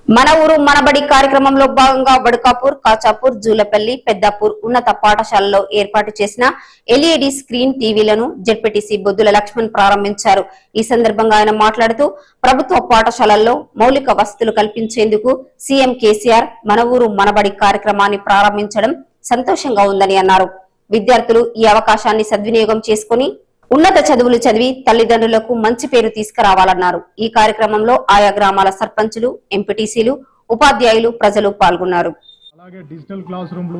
మన ఊరు మనబడి కార్యక్రమంలో భాగంగా బడుకాపూర్ కాచాపూర్ జూలపల్లి పెద్దాపూర్ ఉన్నత పాఠశాలలో ఏర్పాటు చేసిన ఎల్ఈడి స్క్రీన్ టీవీలను జెడ్పీటీసీ బొద్దుల లక్ష్మణ్ ప్రారంభించారు ఈ సందర్భంగా ఆయన మాట్లాడుతూ ప్రభుత్వ పాఠశాలల్లో మౌలిక వసతులు కల్పించేందుకు సీఎం కేసీఆర్ మన ఊరు మనబడి కార్యక్రమాన్ని ప్రారంభించడం సంతోషంగా ఉందని అన్నారు విద్యార్థులు ఈ అవకాశాన్ని సద్వినియోగం చేసుకుని ఉన్నత చదువులు చదివి తల్లిదండ్రులకు మంచి పేరు తీసుకురావాలన్నారు ఈ కార్యక్రమంలో ఆయా గ్రామాల సర్పంచులు ఎంపీటీసీలు ఉపాధ్యాయులు ప్రజలు పాల్గొన్నారు అలాగే డిజిటల్ క్లాస్ రూమ్లు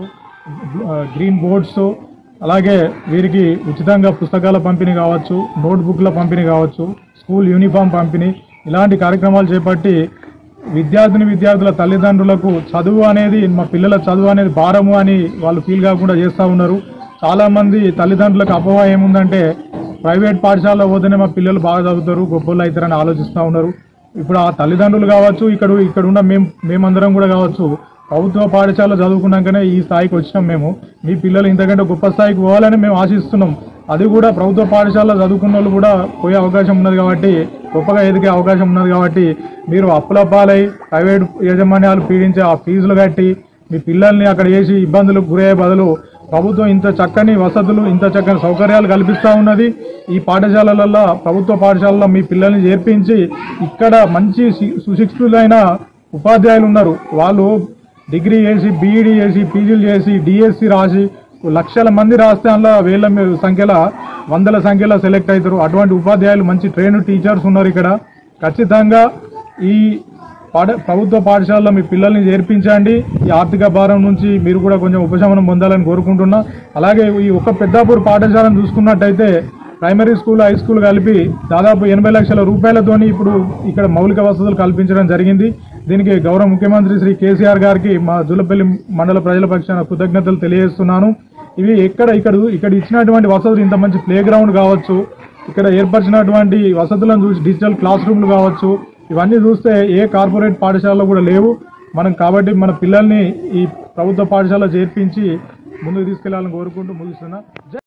ఆ, గ్రీన్ బోర్డ్స్ అలాగే వీరికి ఉచితంగా పుస్తకాల పంపిణీ కావచ్చు నోట్బుక్ల పంపిణీ కావచ్చు స్కూల్ యూనిఫామ్ పంపిణీ ఇలాంటి కార్యక్రమాలు చేపట్టి విద్యార్థిని విద్యార్థుల తల్లిదండ్రులకు చదువు అనేది మా పిల్లల చదువు అనేది భారము అని వాళ్ళు ఫీల్ కాకుండా చేస్తూ ఉన్నారు చాలా మంది తల్లిదండ్రులకు అపోహ ఏముందంటే ప్రైవేట్ పాఠశాలలో పోతేనే మా పిల్లలు బాగా చదువుతారు గొప్పలు అవుతారని ఆలోచిస్తూ ఉన్నారు ఇప్పుడు ఆ తల్లిదండ్రులు కావచ్చు ఇక్కడ ఇక్కడ ఉన్న మేము మేమందరం కూడా కావచ్చు ప్రభుత్వ పాఠశాల చదువుకున్నాకనే ఈ స్థాయికి వచ్చినాం మేము మీ పిల్లలు ఇంతకంటే గొప్ప స్థాయికి పోవాలని మేము ఆశిస్తున్నాం అది కూడా ప్రభుత్వ పాఠశాల చదువుకున్న వాళ్ళు కూడా పోయే అవకాశం ఉన్నది కాబట్టి గొప్పగా ఎదిగే అవకాశం ఉన్నది కాబట్టి మీరు అప్పుల పాలై ప్రైవేట్ యాజమాన్యాలు పీడించే ఆ ఫీజులు కట్టి మీ పిల్లల్ని అక్కడ చేసి ఇబ్బందులకు గురయ్యే బదులు ప్రభుత్వం ఇంత చక్కని వసతులు ఇంత చక్కని సౌకర్యాలు కల్పిస్తూ ఉన్నది ఈ పాఠశాలలలో ప్రభుత్వ పాఠశాలలో మీ పిల్లల్ని చేర్పించి ఇక్కడ మంచి సి- సుశిక్షితులైన ఉపాధ్యాయులు ఉన్నారు వాళ్ళు డిగ్రీ చేసి బీఈడీ చేసి పీజీలు చేసి డిఎస్సి రాసి లక్షల మంది రాస్తే అందులో వేల మీ- సంఖ్యలో వందల సంఖ్యలో సెలెక్ట్ అవుతారు అటువంటి ఉపాధ్యాయులు మంచి ట్రైన్ టీచర్స్ ఉన్నారు ఇక్కడ ఖచ్చితంగా ఈ పాఠ ప్రభుత్వ పాఠశాలలో మీ పిల్లల్ని చేర్పించండి ఈ ఆర్థిక భారం నుంచి మీరు కూడా కొంచెం ఉపశమనం పొందాలని కోరుకుంటున్నా అలాగే ఈ ఒక్క పెద్దాపూర్ పాఠశాలను చూసుకున్నట్టయితే ప్రైమరీ స్కూల్ హై స్కూల్ కలిపి దాదాపు ఎనభై లక్షల రూపాయలతోని ఇప్పుడు ఇక్కడ మౌలిక వసతులు కల్పించడం జరిగింది దీనికి గౌరవ ముఖ్యమంత్రి శ్రీ కేసీఆర్ గారికి మా జులపల్లి మండల ప్రజల పక్షాన కృతజ్ఞతలు తెలియజేస్తున్నాను ఇవి ఎక్కడ ఇక్కడ ఇక్కడ ఇచ్చినటువంటి వసతులు ఇంత మంచి ప్లే గ్రౌండ్ కావచ్చు ఇక్కడ ఏర్పరిచినటువంటి వసతులను చూసి డిజిటల్ క్లాస్ రూమ్లు కావచ్చు ఇవన్నీ చూస్తే ఏ కార్పొరేట్ పాఠశాలలో కూడా లేవు మనం కాబట్టి మన పిల్లల్ని ఈ ప్రభుత్వ పాఠశాలలో చేర్పించి ముందుకు తీసుకెళ్లాలని కోరుకుంటూ ముగిస్తున్నా జై